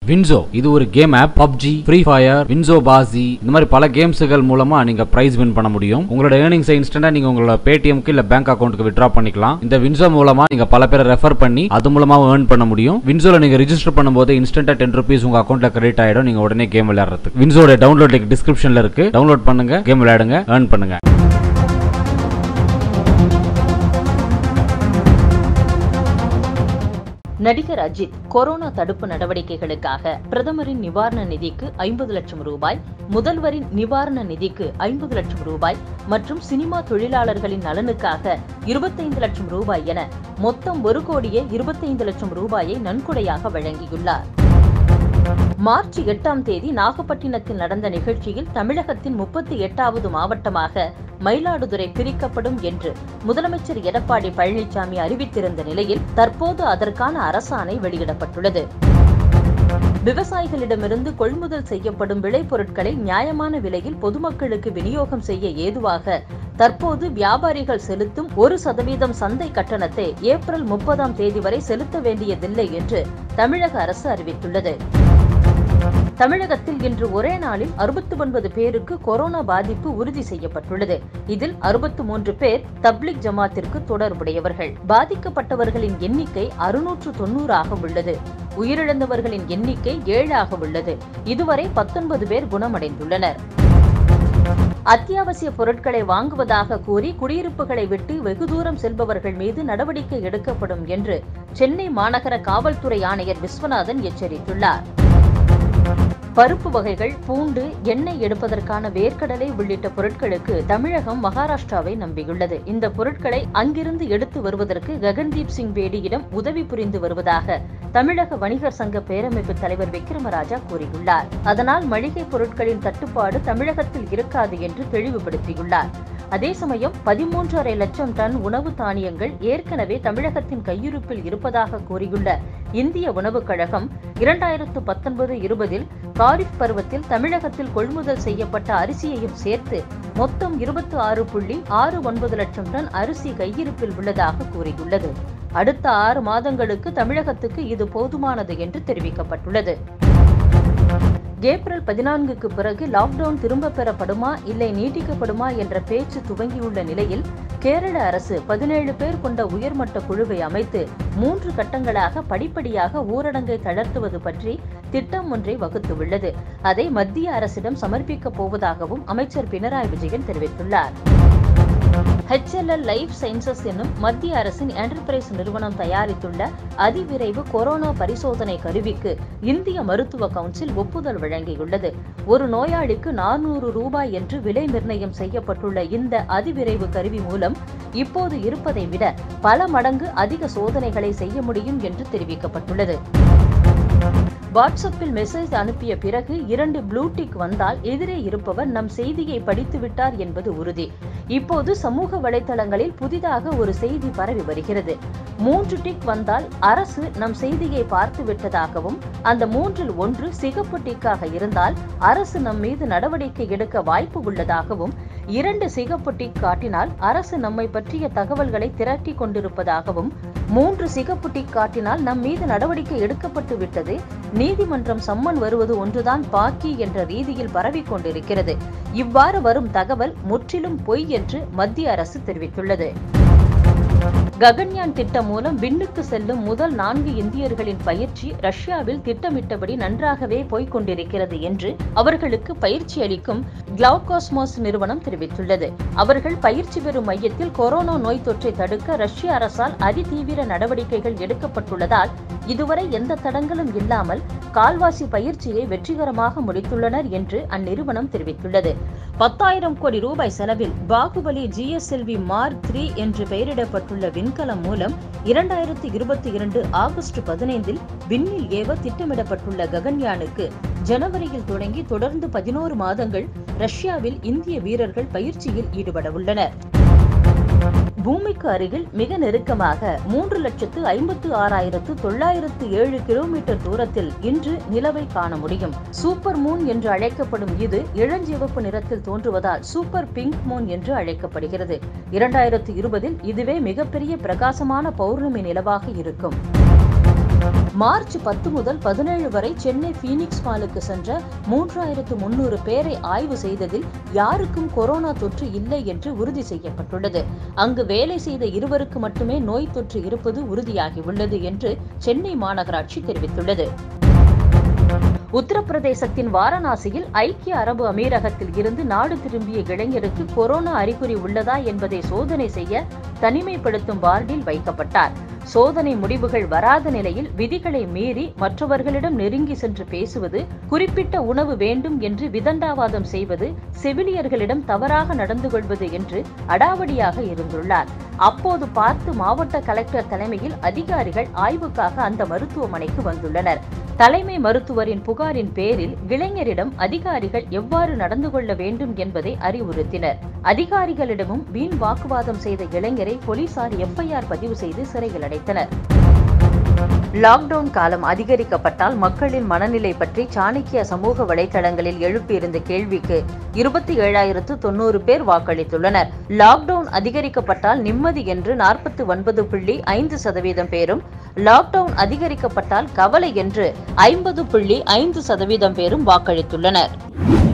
Winzo இது ஒரு game app PUBG Free Fire WinZO பாசி இந்த மாதிரி பல கேம்ஸுகள் மூலமா நீங்க பிரைஸ் வின் பண்ண முடியும் உங்களோட ஏர்னிங்ஸை இன்ஸ்டன்டா நீங்க உங்களோட பேடிஎம்க்கு இல்ல பேங்க் அக்கௌண்ட்டுக்கு வித்ரா பண்ணிக்கலாம் இந்த வின்சோ மூலமா நீங்க பல பேரை ரெஃபர் பண்ணி அது மூலமா ஏர்ன் பண்ண முடியும் வின்சோல நீங்க ரிஜிஸ்டர் பண்ணும்போது இன்ஸ்டன்டா டென் ருபீஸ் உங்க அக்கௌண்ட்ல கிரெடிட் ஆயிடும் நீங்க உடனே கேம் விளையாடுறதுக்கு வின்சோட டவுன்லோட் லிங்க் டிஸ்கிரிப்ஷன்ல இருக்கு டவுன்லோட் பண்ணுங்க கேம் விளையாடுங்க ஏர்ன் பண்ணுங்க நடிகர் அஜித் கொரோனா தடுப்பு நடவடிக்கைகளுக்காக பிரதமரின் நிவாரண நிதிக்கு ஐம்பது லட்சம் ரூபாய் முதல்வரின் நிவாரண நிதிக்கு ஐம்பது லட்சம் ரூபாய் மற்றும் சினிமா தொழிலாளர்களின் நலனுக்காக இருபத்தைந்து லட்சம் ரூபாய் என மொத்தம் ஒரு கோடியே இருபத்தைந்து லட்சம் ரூபாயை நன்கொடையாக வழங்கியுள்ளார் மார்ச் எட்டாம் தேதி நாகப்பட்டினத்தில் நடந்த நிகழ்ச்சியில் தமிழகத்தின் முப்பத்தி எட்டாவது மாவட்டமாக மயிலாடுதுறை பிரிக்கப்படும் என்று முதலமைச்சர் எடப்பாடி பழனிசாமி அறிவித்திருந்த நிலையில் தற்போது அதற்கான அரசாணை வெளியிடப்பட்டுள்ளது விவசாயிகளிடமிருந்து கொள்முதல் செய்யப்படும் விளைபொருட்களை நியாயமான விலையில் பொதுமக்களுக்கு விநியோகம் செய்ய ஏதுவாக தற்போது வியாபாரிகள் செலுத்தும் ஒரு சதவீதம் சந்தை கட்டணத்தை ஏப்ரல் முப்பதாம் தேதி வரை செலுத்த வேண்டியதில்லை என்று தமிழக அரசு அறிவித்துள்ளது தமிழகத்தில் இன்று ஒரே நாளில் அறுபத்தி ஒன்பது பேருக்கு கொரோனா பாதிப்பு உறுதி செய்யப்பட்டுள்ளது இதில் அறுபத்தி மூன்று பேர் தப்லிக் ஜமாத்திற்கு தொடர்புடையவர்கள் பாதிக்கப்பட்டவர்களின் எண்ணிக்கை அறுநூற்று தொன்னூறாக உள்ளது உயிரிழந்தவர்களின் எண்ணிக்கை ஏழாக உள்ளது இதுவரை பத்தொன்பது பேர் குணமடைந்துள்ளனர் அத்தியாவசிய பொருட்களை வாங்குவதாக கூறி குடியிருப்புகளை விட்டு வெகு தூரம் செல்பவர்கள் மீது நடவடிக்கை எடுக்கப்படும் என்று சென்னை மாநகர காவல்துறை ஆணையர் விஸ்வநாதன் எச்சரித்துள்ளார் பருப்பு வகைகள் பூண்டு எண்ணெய் எடுப்பதற்கான வேர்க்கடலை உள்ளிட்ட பொருட்களுக்கு தமிழகம் மகாராஷ்டிராவை நம்பியுள்ளது இந்த பொருட்களை அங்கிருந்து எடுத்து வருவதற்கு ககன்தீப் சிங் பேடியிடம் உதவி புரிந்து வருவதாக தமிழக வணிகர் சங்க பேரமைப்பு தலைவர் விக்ரமராஜா கூறியுள்ளார் அதனால் மளிகை பொருட்களின் தட்டுப்பாடு தமிழகத்தில் இருக்காது என்று தெளிவுபடுத்தியுள்ளார் அதே சமயம் பதிமூன்றரை லட்சம் டன் உணவு தானியங்கள் ஏற்கனவே தமிழகத்தின் கையிருப்பில் இருப்பதாக கூறியுள்ள இந்திய உணவுக் கழகம் இரண்டாயிரத்து பத்தொன்பது இருபதில் காரிஃப் பருவத்தில் தமிழகத்தில் கொள்முதல் செய்யப்பட்ட அரிசியையும் சேர்த்து மொத்தம் இருபத்தி ஆறு புள்ளி ஆறு ஒன்பது லட்சம் டன் அரிசி கையிருப்பில் உள்ளதாக கூறியுள்ளது அடுத்த ஆறு மாதங்களுக்கு தமிழகத்துக்கு இது போதுமானது என்று தெரிவிக்கப்பட்டுள்ளது ஏப்ரல் பதினான்குக்கு பிறகு லாக்டவுன் திரும்ப பெறப்படுமா இல்லை நீட்டிக்கப்படுமா என்ற பேச்சு துவங்கியுள்ள நிலையில் கேரள அரசு பதினேழு பேர் கொண்ட உயர்மட்ட குழுவை அமைத்து மூன்று கட்டங்களாக படிப்படியாக ஊரடங்கை தளர்த்துவது பற்றி திட்டம் ஒன்றை வகுத்துள்ளது அதை மத்திய அரசிடம் சமர்ப்பிக்கப் போவதாகவும் அமைச்சர் பினராயி விஜயன் தெரிவித்துள்ளார் HLL லைஃப் சயின்சஸ் என்னும் மத்திய அரசின் என்டர்பிரைஸ் நிறுவனம் தயாரித்துள்ள அதிவிரைவு கொரோனா பரிசோதனை கருவிக்கு இந்திய மருத்துவ கவுன்சில் ஒப்புதல் வழங்கியுள்ளது ஒரு நோயாளிக்கு நானூறு ரூபாய் என்று விலை நிர்ணயம் செய்யப்பட்டுள்ள இந்த அதிவிரைவு கருவி மூலம் இப்போது இருப்பதை விட பல மடங்கு அதிக சோதனைகளை செய்ய முடியும் என்று தெரிவிக்கப்பட்டுள்ளது வாட்ஸ்அப்பில் மெசேஜ் அனுப்பிய பிறகு இரண்டு ப்ளூடிக் வந்தால் எதிரே இருப்பவர் நம் செய்தியை படித்து விட்டார் என்பது உறுதி இப்போது சமூக வலைதளங்களில் புதிதாக ஒரு செய்தி பரவி வருகிறது மூன்று டிக் வந்தால் அரசு நம் செய்தியை பார்த்து விட்டதாகவும் அந்த மூன்றில் ஒன்று சிகப்பு டிக்காக இருந்தால் அரசு நம் மீது நடவடிக்கை எடுக்க வாய்ப்பு உள்ளதாகவும் இரண்டு சிகப்பு டிக் காட்டினால் அரசு நம்மை பற்றிய தகவல்களை திரட்டி கொண்டிருப்பதாகவும் மூன்று சிகப்பு டிக் காட்டினால் நம் மீது நடவடிக்கை எடுக்கப்பட்டு விட்டது நீதிமன்றம் சம்மன் வருவது ஒன்றுதான் பாக்கி என்ற ரீதியில் பரவிக் கொண்டிருக்கிறது இவ்வாறு வரும் தகவல் முற்றிலும் பொய் என்று மத்திய அரசு தெரிவித்துள்ளது ககன்யான் திட்டம் மூலம் விண்ணுக்கு செல்லும் முதல் நான்கு இந்தியர்களின் பயிற்சி ரஷ்யாவில் திட்டமிட்டபடி நன்றாகவே போய்க் கொண்டிருக்கிறது என்று அவர்களுக்கு பயிற்சி அளிக்கும் கிளவுகாஸ்மோஸ் நிறுவனம் தெரிவித்துள்ளது அவர்கள் பயிற்சி பெறும் மையத்தில் கொரோனா நோய் தொற்றை தடுக்க ரஷ்ய அரசால் அதிதீவிர நடவடிக்கைகள் எடுக்கப்பட்டுள்ளதால் இதுவரை எந்த தடங்களும் இல்லாமல் கால்வாசி பயிற்சியை வெற்றிகரமாக முடித்துள்ளனர் என்று அந்நிறுவனம் தெரிவித்துள்ளது பத்தாயிரம் கோடி ரூபாய் செலவில் பாகுபலி ஜிஎஸ்எல்வி மார்க் த்ரீ என்று பெயரிடப்பட்டுள்ள விண்கலம் மூலம் இரண்டாயிரத்தி இருபத்தி இரண்டு ஆகஸ்ட் பதினைந்தில் விண்ணில் ஏவ திட்டமிடப்பட்டுள்ள ககன்யானுக்கு ஜனவரியில் தொடங்கி தொடர்ந்து பதினோரு மாதங்கள் ரஷ்யாவில் இந்திய வீரர்கள் பயிற்சியில் ஈடுபட உள்ளனர் பூமிக்கு அருகில் மிக நெருக்கமாக மூன்று லட்சத்து ஐம்பத்து ஆறாயிரத்து தொள்ளாயிரத்து ஏழு கிலோமீட்டர் தூரத்தில் இன்று நிலவை காண முடியும் சூப்பர் மூன் என்று அழைக்கப்படும் இது இளஞ்சிவப்பு நிறத்தில் தோன்றுவதால் சூப்பர் பிங்க் மூன் என்று அழைக்கப்படுகிறது இரண்டாயிரத்து இருபதில் இதுவே மிகப்பெரிய பிரகாசமான பௌர்ணமி நிலவாக இருக்கும் மார்ச் பத்து முதல் பதினேழு வரை சென்னை பீனிக்ஸ் மாலுக்கு சென்ற மூன்றாயிரத்து முன்னூறு பேரை ஆய்வு செய்ததில் யாருக்கும் கொரோனா தொற்று இல்லை என்று உறுதி செய்யப்பட்டுள்ளது அங்கு வேலை செய்த இருவருக்கு மட்டுமே நோய் தொற்று இருப்பது உறுதியாகியுள்ளது என்று சென்னை மாநகராட்சி தெரிவித்துள்ளது உத்தரப்பிரதேசத்தின் வாரணாசியில் ஐக்கிய அரபு அமீரகத்தில் இருந்து நாடு திரும்பிய இளைஞருக்கு கொரோனா அறிகுறி உள்ளதா என்பதை சோதனை செய்ய தனிமைப்படுத்தும் வார்டில் வைக்கப்பட்டார் சோதனை முடிவுகள் வராத நிலையில் விதிகளை மீறி மற்றவர்களிடம் நெருங்கி சென்று பேசுவது குறிப்பிட்ட உணவு வேண்டும் என்று விதண்டாவாதம் செய்வது செவிலியர்களிடம் தவறாக நடந்து கொள்வது என்று அடாவடியாக இருந்துள்ளார் அப்போது பார்த்து மாவட்ட கலெக்டர் தலைமையில் அதிகாரிகள் ஆய்வுக்காக அந்த மருத்துவமனைக்கு வந்துள்ளனர் தலைமை மருத்துவரின் புகாரின் பேரில் இளைஞரிடம் அதிகாரிகள் எவ்வாறு நடந்து கொள்ள வேண்டும் என்பதை அறிவுறுத்தினர் அதிகாரிகளிடமும் வீண் வாக்குவாதம் செய்த இளைஞரை போலீசார் எஃப்ஐஆர் பதிவு செய்து சிறையில் அடைத்தனர் லாக்டவுன் காலம் அதிகரிக்கப்பட்டால் மக்களின் மனநிலை பற்றி சாணக்கிய சமூக வலைதளங்களில் எழுப்பியிருந்த கேள்விக்கு இருபத்தி ஏழாயிரத்து தொண்ணூறு பேர் வாக்களித்துள்ளனர் லாக்டவுன் அதிகரிக்கப்பட்டால் நிம்மதி என்று நாற்பத்தி ஒன்பது புள்ளி ஐந்து சதவீதம் பேரும் லாக்டவுன் அதிகரிக்கப்பட்டால் கவலை என்று ஐம்பது புள்ளி ஐந்து சதவீதம் பேரும் வாக்களித்துள்ளனர்